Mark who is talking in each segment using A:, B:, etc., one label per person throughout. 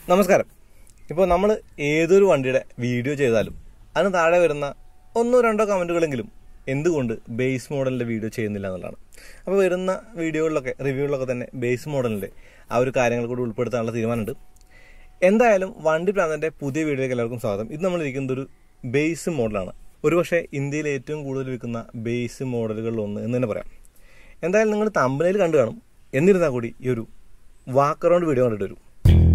A: നമസ്കാരം ഇപ്പോൾ നമ്മൾ ഏതൊരു വണ്ടിയുടെ വീഡിയോ ചെയ്താലും അതിന് താഴെ വരുന്ന ഒന്നോ രണ്ടോ കമൻറ്റുകളെങ്കിലും എന്തുകൊണ്ട് ബേസ് മോഡലിൻ്റെ വീഡിയോ ചെയ്യുന്നില്ല എന്നുള്ളതാണ് അപ്പോൾ വരുന്ന വീഡിയോകളിലൊക്കെ റിവ്യൂകളിലൊക്കെ തന്നെ ബേസ് മോഡലിൻ്റെ ആ ഒരു കാര്യങ്ങൾ കൂടി ഉൾപ്പെടുത്താനുള്ള തീരുമാനമുണ്ട് എന്തായാലും വണ്ടി പ്രാന്തൻ്റെ പുതിയ വീഡിയോയിലേക്ക് എല്ലാവർക്കും സ്വാഗതം ഇത് നമ്മൾ ഇരിക്കുന്നത് ഒരു ബേസ് മോഡലാണ് ഒരുപക്ഷെ ഇന്ത്യയിൽ ഏറ്റവും കൂടുതൽ വിൽക്കുന്ന ബേസ് മോഡലുകളിൽ ഒന്ന് എന്ന് തന്നെ പറയാം എന്തായാലും നിങ്ങൾ തമ്പനയിൽ കണ്ടു കാണും എന്നിരുന്നാൽ കൂടി ഈ ഒരു വാക്ക് അറൗണ്ട് വീഡിയോ കണ്ടിട്ട് വരും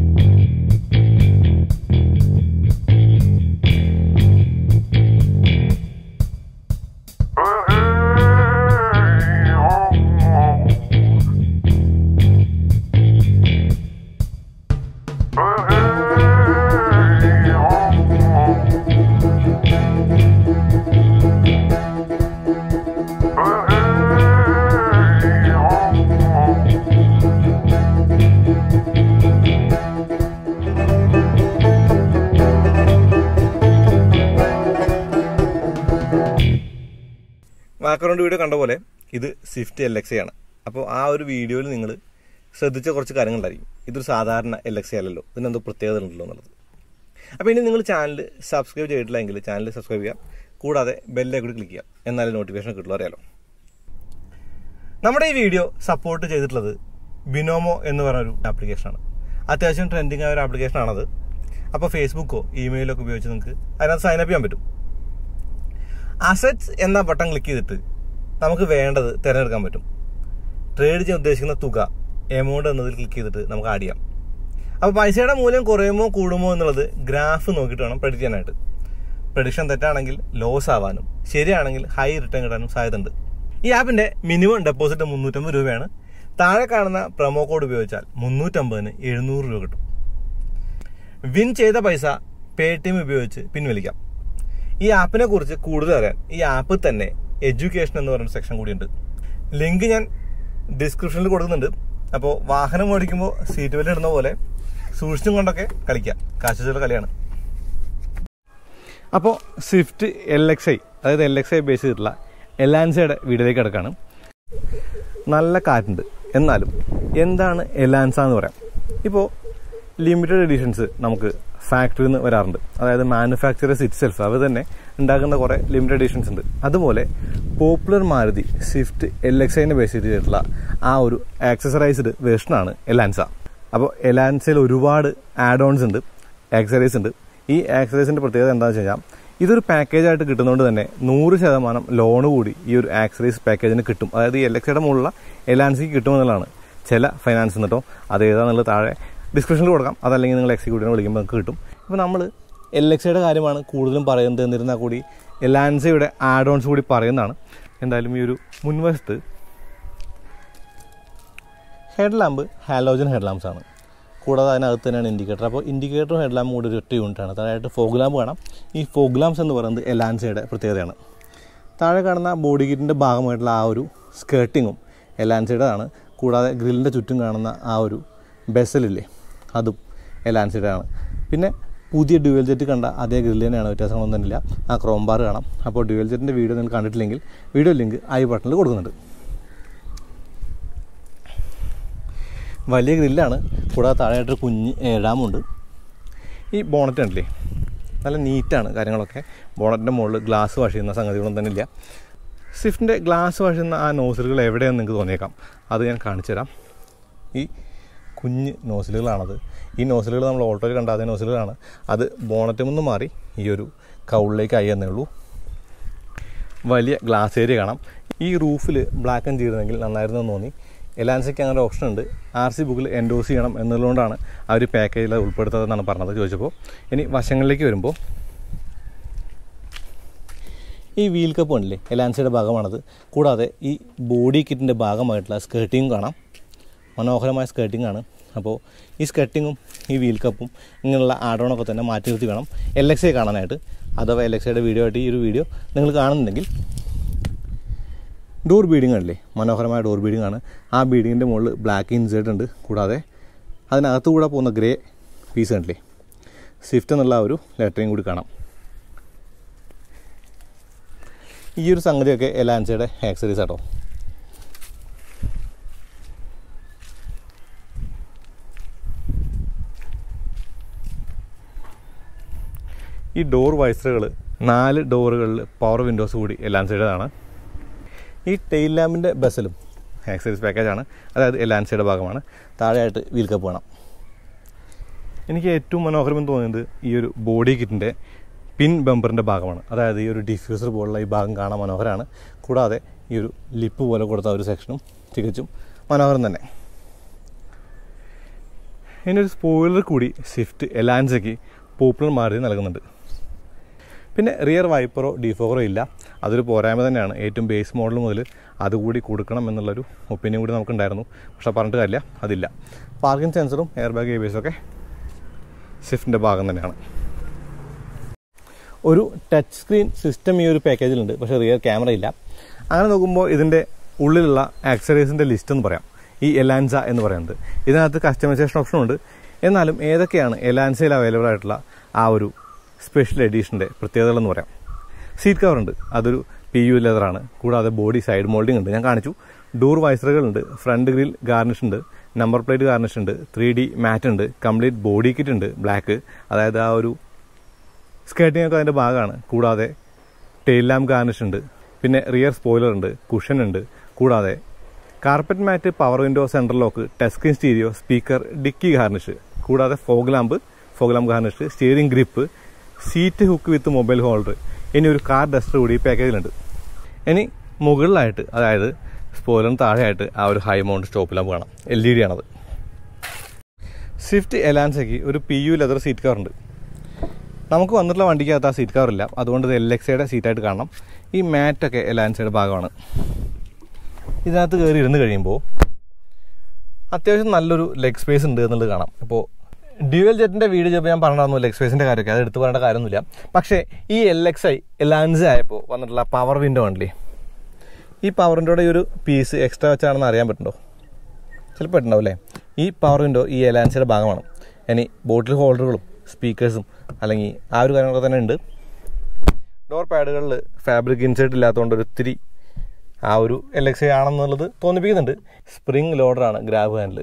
A: ബാക്ക്ഗ്രൗണ്ട് വീഡിയോ കണ്ട പോലെ ഇത് സ്വിഫ്റ്റ് എൽ എക്സ് ആണ് അപ്പോൾ ആ ഒരു വീഡിയോയിൽ നിങ്ങൾ ശ്രദ്ധിച്ച കുറച്ച് കാര്യങ്ങളുണ്ടായിരിക്കും ഇതൊരു സാധാരണ എൽ എക്സ് അല്ലല്ലോ ഇതിനെന്തോ പ്രത്യേകത ഉണ്ടല്ലോ എന്നുള്ളത് അപ്പോൾ ഇനി നിങ്ങൾ ചാനൽ സബ്സ്ക്രൈബ് ചെയ്തിട്ടില്ല എങ്കിൽ ചാനൽ സബ്സ്ക്രൈബ് ചെയ്യാം കൂടാതെ ബെല്ലെ കൂടി ക്ലിക്ക് ചെയ്യാം എന്നാലും നോട്ടിഫിക്കേഷൻ കിട്ടുള്ളൂ അറിയാലോ നമ്മുടെ ഈ വീഡിയോ സപ്പോർട്ട് ചെയ്തിട്ടുള്ളത് ബിനോമോ എന്ന് പറഞ്ഞൊരു ആപ്ലിക്കേഷനാണ് അത്യാവശ്യം ട്രെൻഡിങ് ആയ ഒരു ആപ്ലിക്കേഷനാണത് അപ്പോൾ ഫേസ്ബുക്കോ ഇമെയിലോ ഒക്കെ ഉപയോഗിച്ച് നിങ്ങൾക്ക് അതിനകത്ത് സൈൻ അപ്പ് ചെയ്യാൻ പറ്റും അസറ്റ്സ് എന്ന ബട്ടൺ ക്ലിക്ക് ചെയ്തിട്ട് നമുക്ക് വേണ്ടത് തിരഞ്ഞെടുക്കാൻ പറ്റും ട്രേഡ് ചെയ്യാൻ ഉദ്ദേശിക്കുന്ന തുക എമൗണ്ട് എന്നതിൽ ക്ലിക്ക് ചെയ്തിട്ട് നമുക്ക് ആഡ് ചെയ്യാം അപ്പോൾ പൈസയുടെ മൂല്യം കുറയുമോ കൂടുമോ എന്നുള്ളത് ഗ്രാഫ് നോക്കിയിട്ട് വേണം പ്രഡിക്റ്റ് ചെയ്യാനായിട്ട് പ്രഡിക്ഷൻ തെറ്റാണെങ്കിൽ ലോസ് ആവാനും ശരിയാണെങ്കിൽ ഹൈ റിട്ടേൺ കിട്ടാനും സാധ്യതയുണ്ട് ഈ ആപ്പിന്റെ മിനിമം ഡെപ്പോസിറ്റ് മുന്നൂറ്റമ്പത് രൂപയാണ് താഴെ കാണുന്ന പ്രൊമോ കോഡ് ഉപയോഗിച്ചാൽ മുന്നൂറ്റമ്പതിന് എഴുന്നൂറ് രൂപ കിട്ടും വിൻ ചെയ്ത പൈസ പേ ടി എം ഉപയോഗിച്ച് പിൻവലിക്കാം ഈ ആപ്പിനെ കുറിച്ച് കൂടുതൽ അറിയാൻ ഈ ആപ്പ് തന്നെ എഡ്യൂക്കേഷൻ എന്ന് പറയുന്ന സെക്ഷൻ കൂടിയുണ്ട് ലിങ്ക് ഞാൻ ഡിസ്ക്രിപ്ഷനിൽ കൊടുക്കുന്നുണ്ട് അപ്പോൾ വാഹനം ഓടിക്കുമ്പോൾ സീറ്റ് ബെൽറ്റ് ഇടുന്ന പോലെ സൂക്ഷിച്ചും കൊണ്ടൊക്കെ കളിക്കാം കാശുള്ള കളിയാണ് അപ്പോൾ സ്വിഫ്റ്റ് എൽ എക്സ് ഐ അതായത് എൽ എക്സ് ഐ ബേസ് ചെയ്തിട്ടുള്ള എലാൻസയുടെ വീഡിയോയിലേക്ക് കിടക്കാണ് നല്ല കാറ്റുണ്ട് എന്നാലും എന്താണ് എലാൻസ എന്ന് പറയാം ഇപ്പോൾ ലിമിറ്റഡ് എഡിഷൻസ് നമുക്ക് ഫാക്ടറിയിൽ നിന്ന് വരാറുണ്ട് അതായത് മാനുഫാക്ചറേഴ്സ് ഇറ്റ് സെൽഫ് അവർ തന്നെ ഉണ്ടാക്കുന്ന കുറേ ലിമിറ്റഡ് എഡിഷൻസ് ഉണ്ട് അതുപോലെ popular Maruti Swift L X ഐനെ ബേസ് ചെയ്തിട്ടുള്ള ആ ഒരു ആക്സസറൈസ്ഡ് വേർഷനാണ് എലാൻസ അപ്പോൾ എലാൻസയിൽ ഒരുപാട് ആഡ് ഓൺസ് ഉണ്ട് ആക്സസറീസ് ഉണ്ട് ഈ ആക്സസറീസിൻ്റെ പ്രത്യേകത എന്താണെന്ന് വെച്ച് കഴിഞ്ഞാൽ ഇതൊരു പാക്കേജായിട്ട് കിട്ടുന്നതുകൊണ്ട് തന്നെ നൂറ് ശതമാനം ലോണ് കൂടി ഈ ഒരു ആക്സറീസ് പാക്കേജിന് കിട്ടും അതായത് ഈ എൽ എക്സയുടെ മുകളിലുള്ള എലാൻസിക്ക് കിട്ടുമെന്നുള്ളതാണ് ചില ഫൈനാൻസ് എന്നിട്ടോ അത് ഏതാണെന്നുള്ളത് താഴെ ഡിസ്ക്രിപ്ഷനിൽ കൊടുക്കാം അതല്ലെങ്കിൽ നിങ്ങൾ എക്സിക്യൂട്ടീവിനെ വിളിക്കുമ്പോൾ നിങ്ങൾക്ക് കിട്ടും ഇപ്പോൾ നമ്മൾ എൽ എക്സയുടെ കാര്യമാണ് കൂടുതലും പറയുന്നത് എന്നിരുന്നാൽ കൂടി എലാൻസയുടെ ആഡ് ഓൺസ് കൂടി പറയുന്നതാണ് എന്തായാലും ഈ ഒരു മുൻവശത്ത് headlamp halogen headlamps ആണ് കൂടാതെ അതിനകത്ത് തന്നെയാണ് ഇൻഡിക്കേറ്റർ അപ്പോൾ ഇൻഡിക്കേറ്ററും ഹെഡ് ലാമ്പും കൂടി ഒരു ഒറ്റ യൂണിറ്റാണ് താഴെയായിട്ട് ഫോഗ് ലാമ്പ് കാണാം ഈ ഫോഗ് ലാംപ്സ് എന്ന് പറയുന്നത് എലാൻസയുടെ പ്രത്യേകതയാണ് താഴെ കാണുന്ന ബോഡി കിറ്റിൻ്റെ ഭാഗമായിട്ടുള്ള ആ ഒരു സ്കേർട്ടിങ്ങും എലാൻസയുടേതാണ് കൂടാതെ ഗ്രില്ലിൻ്റെ ചുറ്റും കാണുന്ന ആ ഒരു ബെസലില്ലേ അതും എലാൻസയുടെ ആണ് പിന്നെ പുതിയ ഡ്യുവൽ ജെറ്റ് കണ്ട അതേ ഗ്രില്ല് തന്നെയാണ് വ്യത്യാസങ്ങളൊന്നും തന്നെ ഇല്ല ആ ക്രോം ബാർ കാണാം അപ്പോൾ ഡ്യുവൽ ജെറ്റിൻ്റെ വീഡിയോ നിങ്ങൾ കണ്ടിട്ടില്ലെങ്കിൽ വീഡിയോ ലിങ്ക് ഐ ബട്ടണിൽ കൊടുക്കുന്നുണ്ട് വലിയ ഗ്രില്ലാണ് കൂടാതെ താഴെയായിട്ടൊരു കുഞ്ഞ് ഏഴാമുണ്ട് ഈ ബോണറ്റ് ഉണ്ടല്ലേ നല്ല നീറ്റാണ് കാര്യങ്ങളൊക്കെ ബോണറ്റിൻ്റെ മുകളിൽ ഗ്ലാസ് വാഷ് ചെയ്യുന്ന സംഗതികളൊന്നും തന്നെ ഇല്ല സ്വിഫ്റ്റിൻ്റെ ഗ്ലാസ് വാഷ് ചെയ്യുന്ന ആ നോസിലുകൾ എവിടെയെന്ന് നിങ്ങൾക്ക് തോന്നിയേക്കാം അത് ഞാൻ കാണിച്ചു തരാം ഈ കുഞ്ഞ് നോസിലുകളാണത് ഈ നോസിലുകൾ നമ്മൾ ഓട്ടോയിൽ കണ്ട അതേ നോസിലുകളാണ് അത് ബോണറ്റിൽ നിന്ന് മാറി ഈ ഒരു കൗളിലേക്ക് ആയി എന്നേ ഉള്ളൂ വലിയ ഗ്ലാസ് ഏരിയ കാണാം ഈ റൂഫിൽ ബ്ലാക്ക് ആൻഡ് ചെയ്തിരുന്നെങ്കിൽ നന്നായിരുന്നു എന്ന് തോന്നി എലാൻസയ്ക്ക് അങ്ങനെ ഓപ്ഷൻ ഉണ്ട് ആർ സി ബുക്കിൽ എൻഡോസ് ചെയ്യണം എന്നുള്ളതുകൊണ്ടാണ് അവർ പാക്കേജിൽ ഉൾപ്പെടുത്തതെന്നാണ് പറഞ്ഞത് ചോദിച്ചപ്പോൾ ഇനി വശങ്ങളിലേക്ക് വരുമ്പോൾ ഈ വീൽ കപ്പ് ഉണ്ടല്ലേ എലാൻസയുടെ ഭാഗമാണത് കൂടാതെ ഈ ബോഡി കിറ്റിൻ്റെ ഭാഗമായിട്ടുള്ള സ്കേർട്ടിങ് കാണാം മനോഹരമായ സ്കേർട്ടിംഗ് ആണ് അപ്പോൾ ഈ സ്കേർട്ടിങ്ങും ഈ വീൽ കപ്പും ഇങ്ങനെയുള്ള ആഡോണൊക്കെ തന്നെ മാറ്റി നിർത്തി വേണം എൽ എക്സ് ഐ കാണാനായിട്ട് അഥവാ എൽ എക്സ് ഐയുടെ വീഡിയോ ആയിട്ട് ഈ ഒരു വീഡിയോ നിങ്ങൾ കാണുന്നുണ്ടെങ്കിൽ ഡോർ ബീഡിംഗ് അല്ലേ മനോഹരമായ ഡോർ ബീഡിംഗ് ആണ് ആ ബീഡിങ്ങിൻ്റെ മുകളിൽ ബ്ലാക്ക് ഇൻസേർട്ട് ഉണ്ട് കൂടാതെ അതിനകത്ത് കൂടെ പോകുന്ന ഗ്രേ പീസ് കണ്ടില്ലേ സ്വിഫ്റ്റ് എന്നുള്ള ആ ഒരു ലെറ്ററിങ് കൂടി കാണാം ഈ ഒരു സംഗതിയൊക്കെ എലാൻസയുടെ ആക്സറീസ് ആട്ടോ ഈ ഡോർ വൈസറുകൾ നാല് ഡോറുകളിൽ പവർ വിൻഡോസ് കൂടി എലാൻസൈഡാണ് ഈ ടെയിൽ ലാമ്പിൻ്റെ ബസ്സിലും ആക്സറീസ് പാക്കേജാണ് അതായത് എലാൻസയുടെ ഭാഗമാണ് താഴെയായിട്ട് വീൽ കപ്പ് വേണം എനിക്ക് ഏറ്റവും മനോഹരമെന്ന് തോന്നിയത് ഈ ഒരു ബോഡി കിറ്റിൻ്റെ പിൻ ബമ്പറിൻ്റെ ഭാഗമാണ് അതായത് ഈ ഒരു ഡിഫ്യൂസർ പോലുള്ള ഈ ഭാഗം കാണാൻ മനോഹരമാണ് കൂടാതെ ഈ ഒരു ലിപ്പ് പോലെ കൊടുത്ത ഒരു സെക്ഷനും തികച്ചും മനോഹരം തന്നെ ഇതിനൊരു സ്പോയിലർ കൂടി സ്വിഫ്റ്റ് എലാൻസയ്ക്ക് പോപ്പുലർ മാറി നൽകുന്നുണ്ട് പിന്നെ റിയർ വൈപ്പറോ ഡിഫോഗറോ ഇല്ല അതൊരു പോരായ്മ തന്നെയാണ് ഏറ്റവും ബേസ് മോഡൽ മുതൽ അതുകൂടി കൊടുക്കണം എന്നുള്ളൊരു ഒപ്പീനിയൻ കൂടി നമുക്കുണ്ടായിരുന്നു പക്ഷേ പറഞ്ഞിട്ട് കാര്യമില്ല അതില്ല പാർക്കിംഗ് സെൻസറും എയർ ബാഗ് എ ഒക്കെ സ്വിഫ്റ്റിൻ്റെ ഭാഗം തന്നെയാണ് ഒരു ടച്ച് സ്ക്രീൻ സിസ്റ്റം ഈ ഒരു പാക്കേജിലുണ്ട് പക്ഷേ റിയർ ക്യാമറ ഇല്ല അങ്ങനെ നോക്കുമ്പോൾ ഇതിൻ്റെ ഉള്ളിലുള്ള ആക്സറീസിൻ്റെ ലിസ്റ്റ് എന്ന് പറയാം ഈ എലാൻസ എന്ന് പറയുന്നത് ഇതിനകത്ത് കസ്റ്റമൈസേഷൻ ഓപ്ഷൻ ഉണ്ട് എന്നാലും ഏതൊക്കെയാണ് എലാൻസയിൽ അവൈലബിൾ ആയിട്ടുള്ള ആ ഒരു സ്പെഷ്യൽ എഡീഷൻ്റെ പ്രത്യേകതകളെന്ന് പറയാം സീറ്റ് കവർ ഉണ്ട് അതൊരു പി യു ലെതറാണ് കൂടാതെ ബോഡി സൈഡ് മോൾഡിംഗ് ഉണ്ട് ഞാൻ കാണിച്ചു ഡോർ വൈസറുകളുണ്ട് ഫ്രണ്ട് ഗ്രിൽ ഗാർണിഷ് ഉണ്ട് നമ്പർ പ്ലേറ്റ് ഗാർണിഷ് ഉണ്ട് ത്രീ ഡി മാറ്റ് ഉണ്ട് കംപ്ലീറ്റ് ബോഡി കിറ്റ് ഉണ്ട് ബ്ലാക്ക് അതായത് ആ ഒരു സ്കേർട്ടിംഗ് ഒക്കെ അതിൻ്റെ ഭാഗമാണ് കൂടാതെ ടെയിൽ ലാമ്പ് ഗാർണിഷ് ഉണ്ട് പിന്നെ റിയർ സ്പോയിലർ ഉണ്ട് കുഷൻ ഉണ്ട് കൂടാതെ carpet mat power window central lock touch screen stereo speaker dicky garnish കൂടാതെ fog lamp fog lamp garnish steering grip seat hook with mobile holder ഇനി ഒരു കാർ ഡസ്റ്റർ കൂടി ഈ പാക്കേജിലുണ്ട് ഇനി മുകളിലായിട്ട് അതായത് സ്പോയിലറിന് താഴെയായിട്ട് ആ ഒരു ഹൈ മൗണ്ട് സ്റ്റോപ്പ് ലാമ്പ് കാണാം എൽ ഇ ഡി ആണത് സ്വിഫ്റ്റ് എലാൻസയ്ക്ക് ഒരു P U leather seat cover ഉണ്ട് നമുക്ക് വന്നിട്ടുള്ള വണ്ടിക്കകത്ത് ആ സീറ്റ് കവർ ഇല്ല അതുകൊണ്ട് ഇത് എൽ എക്സയുടെ സീറ്റായിട്ട് കാണണം ഈ മാറ്റൊക്കെ എലാൻസയുടെ ഭാഗമാണ് ഇതിനകത്ത് കയറി ഇരുന്ന് കഴിയുമ്പോൾ അത്യാവശ്യം നല്ലൊരു ലെഗ് സ്പേസ് ഉണ്ട് എന്നുള്ളത് കാണാം ഇപ്പോൾ ഡ്യുവൽ ജെറ്റിൻ്റെ വീഡിയോ ചെയ്തപ്പോൾ ഞാൻ പറഞ്ഞിരുന്നു ലെഗ് സ്പേസിൻ്റെ കാര്യമൊക്കെ അത് എടുത്ത് പറയേണ്ട കാര്യമൊന്നുമില്ല പക്ഷേ ഈ എൽ എക്സ് ഐ എലാൻസ് ആയപ്പോൾ വന്നിട്ടുള്ള പവർ വിൻഡോ ഉണ്ടല്ലേ ഈ പവർ വിൻഡോയുടെ ഈ ഒരു പീസ് എക്സ്ട്രാ വെച്ചാണെന്ന് അറിയാൻ പറ്റുന്നുണ്ടോ ചിലപ്പോൾ പറ്റുണ്ടാവും അല്ലേ ഈ പവർ വിൻഡോ ഈ എലാൻസിയുടെ ഭാഗമാണ് ഇനി ബോട്ടിൽ ഹോൾഡറുകളും സ്പീക്കേഴ്സും അല്ലെങ്കിൽ ആ ഒരു കാര്യങ്ങളൊക്കെ തന്നെ ഉണ്ട് ഡോർ പാഡുകളിൽ ഫാബ്രിക് ഇൻസേർട്ട് ഇല്ലാത്തതുകൊണ്ട് ഒരു ഒത്തിരി ആ ഒരു എൽ എക്സ് ഐ ആണെന്നുള്ളത് തോന്നിപ്പിക്കുന്നുണ്ട് സ്പ്രിംഗ് ലോഡറാണ് ഗ്രാബ് ഹാൻഡിൽ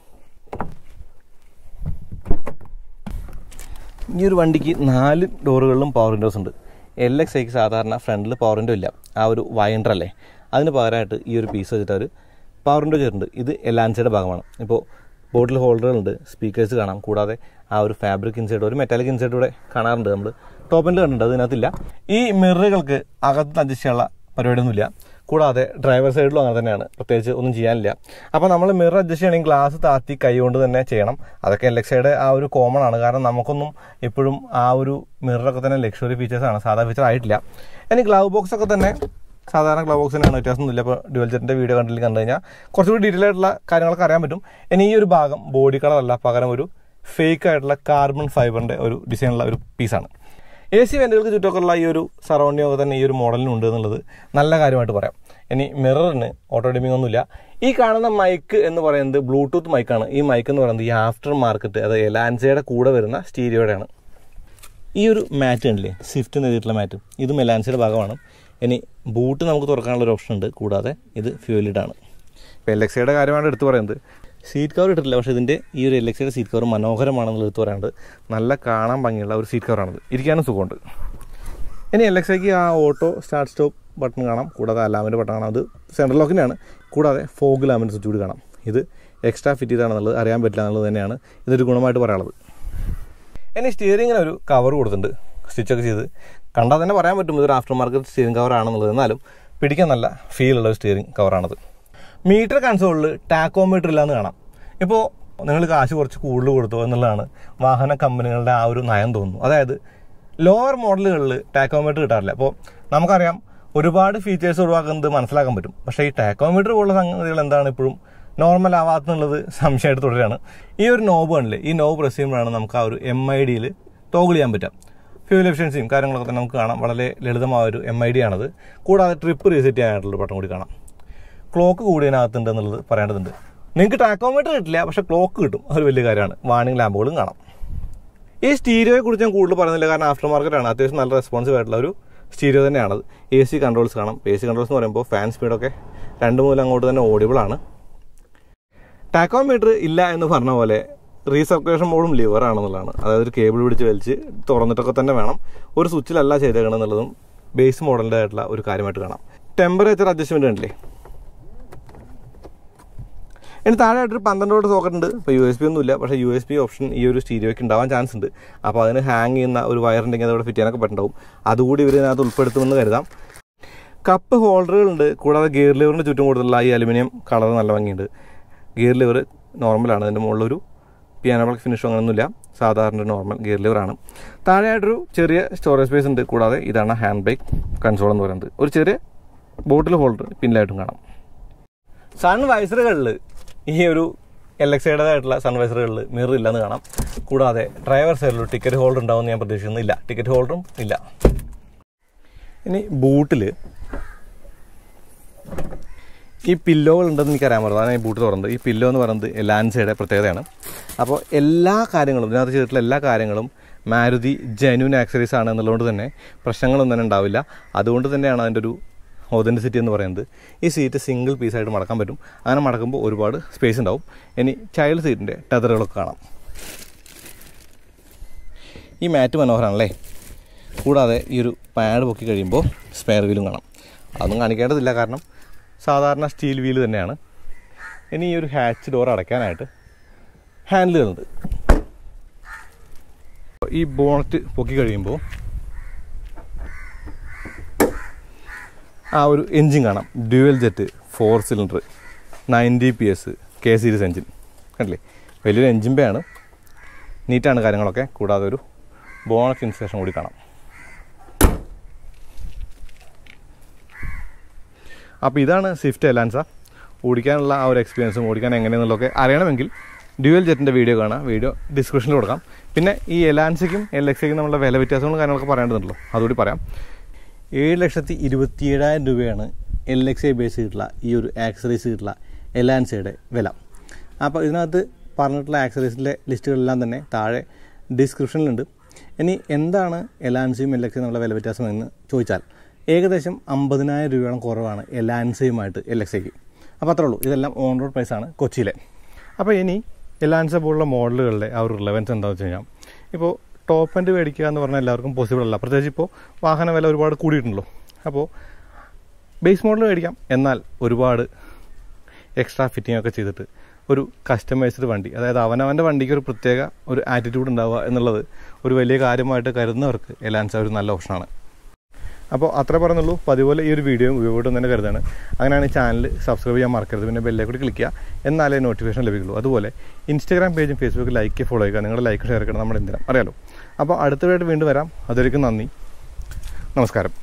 A: ഈ ഒരു വണ്ടിക്ക് നാല് ഡോറുകളിലും പവർ വിൻഡോസ് ഉണ്ട് എൽ എക്സ് ഐക്ക് സാധാരണ ഫ്രണ്ടിൽ പവർ വിൻഡോ ഇല്ല ആ ഒരു വൈൻഡർ അല്ലേ അതിന് പകരമായിട്ട് ഈ ഒരു പീസ് വെച്ചിട്ട് അവർ പവർ വിൻഡോ ചെയ്തിട്ടുണ്ട് ഇത് എലാൻസയുടെ ഭാഗമാണ് ഇപ്പോൾ ബോട്ടിൽ ഹോൾഡറുകളുണ്ട് സ്പീക്കേഴ്സ് കാണാം കൂടാതെ ആ ഒരു ഫാബ്രിക് ഇൻസൈഡ് ഒരു മെറ്റാലിക് ഇൻസൈഡ് ഇവിടെ കാണാറുണ്ട് നമ്മൾ ടോപ്പിൽ കണ്ടിട്ടുണ്ട് അതിനകത്തില്ല ഈ മിററുകൾക്ക് അകത്ത് അഡ്ജസ്റ്റ് ചെയ്യാനുള്ള പരിപാടിയൊന്നുമില്ല കൂടാതെ ഡ്രൈവർ സൈഡിലും അങ്ങനെ തന്നെയാണ് പ്രത്യേകിച്ച് ഒന്നും ചെയ്യാനില്ല അപ്പോൾ നമ്മൾ മിറർ അഡ്ജസ്റ്റ് ചെയ്യണമെങ്കിൽ ഗ്ലാസ് താത്തി കൈ കൊണ്ട് തന്നെ ചെയ്യണം അതൊക്കെ എൽ എക്സയുടെ ആ ഒരു കോമൺ ആണ് കാരണം നമുക്കൊന്നും ഇപ്പോഴും ആ ഒരു മിററൊക്കെ തന്നെ ലക്ഷറി ഫീച്ചേഴ്സ് ആണ് സാധാ ഫീച്ചർ ആയിട്ടില്ല ഇനി ഗ്ലൗ ബോക്സ് ഒക്കെ തന്നെ സാധാരണ ഗ്ലൗ ബോക്സ് തന്നെയാണ് വ്യത്യാസമൊന്നുമില്ല ഇപ്പോൾ ഡ്യുവൽ ജെറ്റിൻ്റെ വീഡിയോ കണ്ടിൽ കണ്ടു കഴിഞ്ഞാൽ കുറച്ചുകൂടി ഡീറ്റെയിൽ ആയിട്ടുള്ള കാര്യങ്ങളൊക്കെ അറിയാൻ പറ്റും ഇനി ഈ ഒരു ഭാഗം ബോഡി കളർ അല്ല പകരം ഒരു ഫേക്ക് ആയിട്ടുള്ള കാർബൺ ഫൈബറിൻ്റെ ഒരു ഡിസൈനുള്ള ഒരു പീസാണ് എ സി വെൻറ്റുകൾക്ക് ചുറ്റൊക്കെയുള്ള ഈ ഒരു സറൗണ്ടിങ് ഒക്കെ തന്നെ ഈ ഒരു മോഡലിന് ഉണ്ട് എന്നുള്ളത് നല്ല കാര്യമായിട്ട് പറയാം ഇനി മിററിന് ഓട്ടോ ഡിമിംഗ് ഒന്നുമില്ല ഈ കാണുന്ന മൈക്ക് എന്ന് പറയുന്നത് ബ്ലൂടൂത്ത് മൈക്കാണ് ഈ മൈക്ക് എന്ന് പറയുന്നത് ഈ ആഫ്റ്റർ മാർക്കറ്റ് അത് എലാൻസയുടെ കൂടെ വരുന്ന സ്റ്റീരിയോടെയാണ് ഈ ഒരു മാറ്റ് ഉണ്ടല്ലേ സ്വിഫ്റ്റ് എന്ന് എഴുതിയിട്ടുള്ള മാറ്റ് ഇതും എലാൻസയുടെ ഭാഗമാണ് ഇനി ബൂട്ട് നമുക്ക് തുറക്കാനുള്ള ഒരു ഓപ്ഷൻ ഉണ്ട് കൂടാതെ ഇത് ഫ്യൂലിഡാണ് ഇപ്പോൾ എൽ എക്സയുടെ കാര്യമാണ് എടുത്തു പറയുന്നത് സീറ്റ് കവർ ഇട്ടിട്ടില്ല പക്ഷേ ഇതിൻ്റെ ഈ ഒരു എൽ എക്സയുടെ സീറ്റ് കവർ മനോഹരമാണെന്നുള്ള എടുത്ത് പറയാനുണ്ട് നല്ല കാണാൻ ഭംഗിയുള്ള ഒരു സീറ്റ് കവറാണിത് ഇരിക്കാനും സുഖമുണ്ട് ഇനി എൽ എക്സ് ഐക്ക് ആ ഓട്ടോ സ്റ്റാർട്ട് സ്റ്റോപ്പ് ബട്ടൺ കാണാം കൂടാതെ അലാമിൻ്റെ ബട്ടൺ കാണാം അത് സെൻട്രൽ ലോക്കിൻ്റെയാണ് കൂടാതെ ഫോഗ് ലാമിൻ്റെ സ്വിച്ച് കൂടി കാണാം ഇത് എക്സ്ട്രാ ഫിറ്റ് ചെയ്താണെന്നുള്ളത് അറിയാൻ പറ്റില്ല എന്നുള്ളത് തന്നെയാണ് ഇതൊരു ഗുണമായിട്ട് പറയാനുള്ളത് ഇനി സ്റ്റിയറിങ്ങിന് ഒരു കവർ കൊടുത്തിട്ടുണ്ട് സ്റ്റിച്ചൊക്കെ ചെയ്ത് കണ്ടാൽ തന്നെ പറയാൻ പറ്റും ഇതൊരു ആഫ്റ്റർ മാർക്കറ്റ് സ്റ്റിയറിംഗ് കവർ ആണെന്നുള്ളത് എന്നാലും പിടിക്കാൻ നല്ല ഫീലുള്ള ഒരു സ്റ്റിയറിംഗ് കവറാണത് മീറ്റർ കൺസോളിൽ ടാക്കോമീറ്റർ ഇല്ലാന്ന് കാണാം ഇപ്പോൾ നിങ്ങൾ കാശ് കുറച്ച് കൂടുതൽ കൊടുത്തു എന്നുള്ളതാണ് വാഹന കമ്പനികളുടെ ആ ഒരു നയം തോന്നുന്നു അതായത് ലോവർ മോഡലുകളിൽ ടാക്കോമീറ്റർ കിട്ടാറില്ല അപ്പോൾ നമുക്കറിയാം ഒരുപാട് ഫീച്ചേഴ്സ് ഒഴിവാക്കുന്നത് മനസ്സിലാക്കാൻ പറ്റും പക്ഷേ ഈ ടാക്കോമീറ്റർ പോലുള്ള സംഗതികൾ എന്താണ് ഇപ്പോഴും നോർമൽ ആവാത്തുള്ളത് സംശയമായിട്ട് തുടരുകയാണ് ഈ ഒരു നോബ് കണ്ടില്ലേ ഈ നോബ് പ്രസ് ചെയ്യുമ്പോഴാണ് നമുക്ക് ആ ഒരു എം ഐ ഡിയിൽ ടോഗിൾ ചെയ്യാൻ പറ്റുക ഫ്യൂൽ എഫിഷ്യൻസിയും കാര്യങ്ങളൊക്കെ തന്നെ നമുക്ക് കാണാം വളരെ ലളിതമായ ഒരു എം ഐ ഡി ആണത് കൂടാതെ ട്രിപ്പ് റീസെറ്റ് ചെയ്യാനായിട്ടുള്ള ബട്ടൺ കൂടി കാണാം ക്ലോക്ക് കൂടി അതിനകത്തുണ്ട് എന്നുള്ളത് പറയേണ്ടതുണ്ട് നിങ്ങൾക്ക് ടാക്കോമീറ്റർ കിട്ടില്ല പക്ഷേ ക്ലോക്ക് കിട്ടും അതൊരു വലിയ കാര്യമാണ് വാണിംഗ് ലാമ്പുകളും കാണാം ഈ സ്റ്റീരിയോയെ കുറിച്ച് ഞാൻ കൂടുതൽ പറയുന്നില്ല കാരണം ആഫ്റ്റർ മാർക്കറ്റ് ആണ് അത്യാവശ്യം നല്ല റെസ്പോൺസീവ് ആയിട്ടുള്ള ഒരു സ്റ്റീരിയോ തന്നെയാണത് എ സി കൺട്രോൾസ് കാണാം എ സി കൺട്രോൾസ് എന്ന് പറയുമ്പോൾ ഫാൻ സ്പീഡൊക്കെ രണ്ട് മുതൽ അങ്ങോട്ട് തന്നെ ഓഡിബിൾ ആണ് ടാക്കോമീറ്റർ ഇല്ല എന്ന് പറഞ്ഞ പോലെ റീസർക്കുലേഷൻ മോഡും ലിവർ ആണെന്നുള്ളതാണ് അതായത് ഒരു കേബിൾ പിടിച്ച് വലിച്ച് തുറന്നിട്ടൊക്കെ തന്നെ വേണം ഒരു സ്വിച്ചിലല്ല ചെയ്തേക്കണം എന്നുള്ളതും ബേസ് മോഡലിൻ്റെ ആയിട്ടുള്ള ഒരു കാര്യമായിട്ട് കാണാം ടെമ്പറേച്ചർ അഡ്ജസ്റ്റ്മെൻറ്റ് ഉണ്ടല്ലേ ഇനി താഴെയായിട്ടൊരു പന്ത്രണ്ട് വോട്ട് സോക്കറ്റ് ഉണ്ട് ഇപ്പോൾ യു എസ് പി ഒന്നും ഇല്ല പക്ഷേ യു എസ് പി ഓപ്ഷൻ ഈ ഒരു സ്റ്റീരിയോയ്ക്ക് ഉണ്ടാവാൻ ചാൻസ് ഉണ്ട് അപ്പോൾ അതിന് ഹാങ് ചെയ്യുന്ന ഒരു വയർ ഉണ്ടെങ്കിൽ അതോടെ ഫിറ്റ് ചെയ്യാനൊക്കെ പറ്റുണ്ടാവും അതുകൂടി ഇവർ ഇതിനകത്ത് ഉൾപ്പെടുത്തുമെന്ന് കരുതാം കപ്പ് ഹോൾഡറുകളുണ്ട് കൂടാതെ ഗിയർ ലിവറിന് ചുറ്റും കൊടുത്തുള്ള ഈ അലുമിനിയം കളർ നല്ല ഭംഗിയുണ്ട് ഗിയർ ലിവർ നോർമലാണ് അതിൻ്റെ മുകളിലൊരു പിയാനോ ബ്ലാക്ക് ഫിനിഷോ അങ്ങനെയൊന്നുമില്ല സാധാരണ നോർമൽ ഗിയർ ലിവറാണ് താഴെയായിട്ടൊരു ചെറിയ സ്റ്റോറേജ് സ്പേസ് ഉണ്ട് കൂടാതെ ഇതാണ് ഹാൻഡ് ബ്രേക്ക് കൺസോൾ എന്ന് പറയുന്നത് ഒരു ചെറിയ ബോട്ടിൽ ഹോൾഡർ പിന്നിലായിട്ടും കാണാം സൺ വൈസറുകളിൽ ഈ ഒരു എൽ എക്സ് ഐയുടേതായിട്ടുള്ള സൺ വൈസറുകളിൽ മിറർ ഇല്ലെന്ന് കാണാം കൂടാതെ ഡ്രൈവർ സൈഡിൽ ടിക്കറ്റ് ഹോൾഡർ ഉണ്ടാവുമെന്ന് ഞാൻ പ്രതീക്ഷിക്കുന്നില്ല ടിക്കറ്റ് ഹോൾഡറും ഇല്ല ഇനി ബൂട്ടിൽ ഈ പില്ലോകൾ ഉണ്ടെന്ന് എനിക്കറിയാൻ പറ്റും അതാണ് ഈ ബൂട്ട് തുറന്നത് ഈ പില്ലോ എന്ന് പറയുന്നത് ലാൻസയുടെ പ്രത്യേകതയാണ് അപ്പോൾ എല്ലാ കാര്യങ്ങളും ഇതിനകത്ത് ചെയ്തിട്ടുള്ള എല്ലാ കാര്യങ്ങളും മാരുതി ജെന്യൂൻ ആക്സറീസ് ആണ് എന്നുള്ളതുകൊണ്ട് തന്നെ പ്രശ്നങ്ങളൊന്നും തന്നെ ഉണ്ടാവില്ല അതുകൊണ്ട് തന്നെയാണ് അതിൻ്റെ ഒരു ഒതൻറ്റിസിറ്റി എന്ന് പറയുന്നത് ഈ സീറ്റ് സിംഗിൾ പീസായിട്ട് മടക്കാൻ പറ്റും അങ്ങനെ മടക്കുമ്പോൾ ഒരുപാട് സ്പേസ് ഉണ്ടാവും ഇനി ചൈൽഡ് സീറ്റിൻ്റെ ടെതറുകളൊക്കെ കാണാം ഈ മാറ്റ് മനോഹരമാണല്ലേ കൂടാതെ ഈ ഒരു പാഡ് പൊക്കി കഴിയുമ്പോൾ സ്പെയർ വീലും കാണാം അതൊന്നും കാണിക്കേണ്ടതില്ല കാരണം സാധാരണ സ്റ്റീൽ വീല് തന്നെയാണ് ഇനി ഈ ഒരു ഹാച്ച് ഡോർ അടയ്ക്കാനായിട്ട് ഹാൻഡിലുകളുണ്ട് ഈ ബോണറ്റ് പൊക്കി കഴിയുമ്പോൾ ആ ഒരു എൻജിൻ കാണാം dual jet four cylinder ninety P S K series engine കണ്ടില്ലേ വലിയൊരു എൻജിൻ പേ ആണ് നീറ്റാണ് കാര്യങ്ങളൊക്കെ കൂടാതെ ഒരു ബോണറ്റ് ഇൻസ്റ്റേഷൻ കൂടി കാണാം അപ്പോൾ ഇതാണ് സ്വിഫ്റ്റ് എലാൻസ ഓടിക്കാനുള്ള ആ ഒരു എക്സ്പീരിയൻസും ഓടിക്കാൻ എങ്ങനെയെന്നുള്ളതൊക്കെ അറിയണമെങ്കിൽ ഡ്യുവൽ ജെറ്റിൻ്റെ വീഡിയോ കാണാം വീഡിയോ ഡിസ്ക്രിപ്ഷനിൽ കൊടുക്കാം പിന്നെ ഈ എലാൻസയ്ക്കും എൽ എക്സയ്ക്കും നമ്മളുടെ വില വ്യത്യാസങ്ങളും കാര്യങ്ങളൊക്കെ പറയേണ്ടതുണ്ടല്ലോ അതുകൂടി പറയാം ഏഴ് ലക്ഷത്തി ഇരുപത്തി ഏഴായിരം രൂപയാണ് എൽ എക്സ് ഐ ബേസ് ചെയ്തിട്ടുള്ള ഈ ഒരു ആക്സറീസ് ചെയ്തിട്ടുള്ള എലാൻസയുടെ വില അപ്പോൾ ഇതിനകത്ത് പറഞ്ഞിട്ടുള്ള ആക്സറീസിൻ്റെ ലിസ്റ്റുകളെല്ലാം തന്നെ താഴെ ഡിസ്ക്രിപ്ഷനിലുണ്ട് ഇനി എന്താണ് എലാൻസയും എൽ എക്സയും എന്നുള്ള വില വ്യത്യാസം എന്ന് ചോദിച്ചാൽ ഏകദേശം അമ്പതിനായിരം രൂപയോളം കുറവാണ് എലാൻസയുമായിട്ട് എൽ എക്സ് ഐക്ക് അപ്പോൾ അത്രേ ഉള്ളൂ ഇതെല്ലാം ഓൺ റോഡ് പ്രൈസാണ് കൊച്ചിയിലെ അപ്പോൾ ഇനി എലാൻസ പോലുള്ള മോഡലുകളുടെ ആ ഒരു റിലവൻസ് എന്താണെന്ന് വെച്ച് കഴിഞ്ഞാൽ ഇപ്പോൾ ടോപ്പ് എൻഡ് മേടിക്കുക എന്ന് പറഞ്ഞാൽ എല്ലാവർക്കും പോസിബിൾ അല്ല പ്രത്യേകിച്ച് ഇപ്പോൾ വാഹന വില ഒരുപാട് കൂടിയിട്ടുണ്ടല്ലോ അപ്പോൾ ബേസ് മോഡൽ മേടിക്കാം എന്നാൽ ഒരുപാട് എക്സ്ട്രാ ഫിറ്റിംഗ് ഒക്കെ ചെയ്തിട്ട് ഒരു കസ്റ്റമൈസ്ഡ് വണ്ടി അതായത് അവനവൻ്റെ വണ്ടിക്ക് ഒരു പ്രത്യേക ഒരു ആറ്റിറ്റ്യൂഡ് ഉണ്ടാവുക എന്നുള്ളത് ഒരു വലിയ കാര്യമായിട്ട് കരുതുന്നവർക്ക് എലാൻസ ഒരു നല്ല ഓപ്ഷനാണ് അപ്പോൾ അത്ര പറയുന്നുള്ളൂ അപ്പോൾ അതുപോലെ ഈ ഒരു വീഡിയോയും ഉപയോഗം തന്നെ കരുതാണ് അങ്ങനെയാണ് ഈ ചാനൽ സബ്സ്ക്രൈബ് ചെയ്യാൻ മറക്കരുത് പിന്നെ ബെല്ലെ കൂടി ക്ലിക്ക് ചെയ്യുക എന്നാലേ നോട്ടിഫിക്കേഷൻ ലഭിക്കുള്ളൂ അതുപോലെ ഇൻസ്റ്റാഗ്രാം പേജും ഫേസ്ബുക്ക് ലൈക്ക് ഫോളോ ചെയ്യുക നിങ്ങളുടെ ലൈക്ക് ഷെയർ ചെയ്യണം നമ്മുടെ എന്തിനാണ് അറിയാലോ അപ്പോൾ അടുത്തതായിട്ട് വീണ്ടും വരാം അതുവരെയും നന്ദി നമസ്കാരം